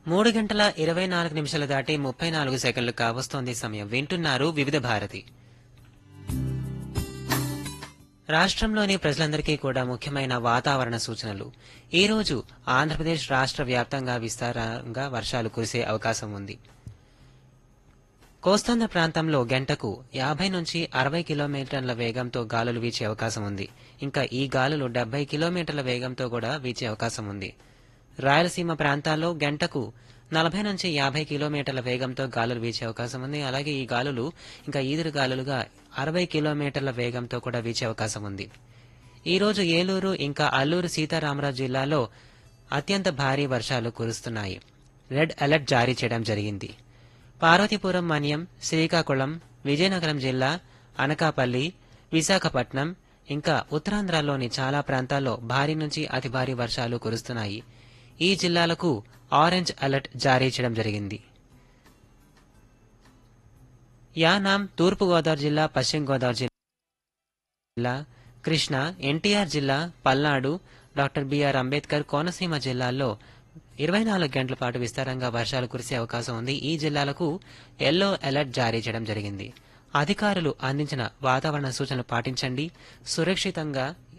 మూడు గంటల ఇరవై నాలుగు నిమిషాలు దాటి ముప్పై నాలుగు సెకండ్లు కావస్తోంది సమయం వింటున్నారు వివిధ భారతి రాష్ట్రంలోని ప్రజలందరికీ కూడా ముఖ్యమైన వాతావరణ సూచనలు ఈ రోజు ఆంధ్రప్రదేశ్ రాష్ట్ర వ్యాప్తంగా విస్తారంగా వర్షాలు కురిసే అవకాశం ఉంది కోస్తాంధ్ర ప్రాంతంలో గంటకు యాభై నుంచి అరవై కిలోమీటర్ల వేగంతో గాలులు వీచే అవకాశం ఉంది ఇంకా ఈ గాలులు డెబ్బై కిలోమీటర్ల వేగంతో కూడా వీచే అవకాశం ఉంది రాయలసీమ ప్రాంతాల్లో గంటకు నలభై నుంచి యాభై కిలోమీటర్ల వేగంతో గాలులు వీచే అవకాశం ఉంది అలాగే ఈ గాలులు ఇంకా ఈదురు గాలులుగా అరవై కిలోమీటర్ల వేగంతో కూడా వీచే అవకాశం ఉంది ఈ రోజు ఏలూరు ఇంకా అల్లూరు సీతారామరాజు జిల్లాలో అత్యంత భారీ వర్షాలు కురుస్తున్నాయి రెడ్ అలర్ట్ జారీ చేయడం జరిగింది పార్వతీపురం మన్యం శ్రీకాకుళం విజయనగరం జిల్లా అనకాపల్లి విశాఖపట్నం ఇంకా ఉత్తరాంధ్రలోని చాలా ప్రాంతాల్లో భారీ నుంచి అతి భారీ వర్షాలు కురుస్తున్నాయి ఈ జిల్లాలకు ఆరెంజ్ అలర్ట్ జారీ చేయడం జరిగింది యానాం తూర్పుగోదావరి జిల్లా పశ్చిమ గోదావరి జిల్లా కృష్ణా ఎన్టీఆర్ జిల్లా పల్నాడు డాక్టర్ బిఆర్ అంబేద్కర్ కోనసీమ జిల్లాల్లో ఇరవై నాలుగు గంటల పాటు విస్తారంగా వర్షాలు కురిసే అవకాశం ఉంది ఈ జిల్లాలకు ఎల్లో అలర్ట్ జారీ చేయడం జరిగింది అధికారులు అందించిన వాతావరణ సూచనలు పాటించండి సురక్షితంగా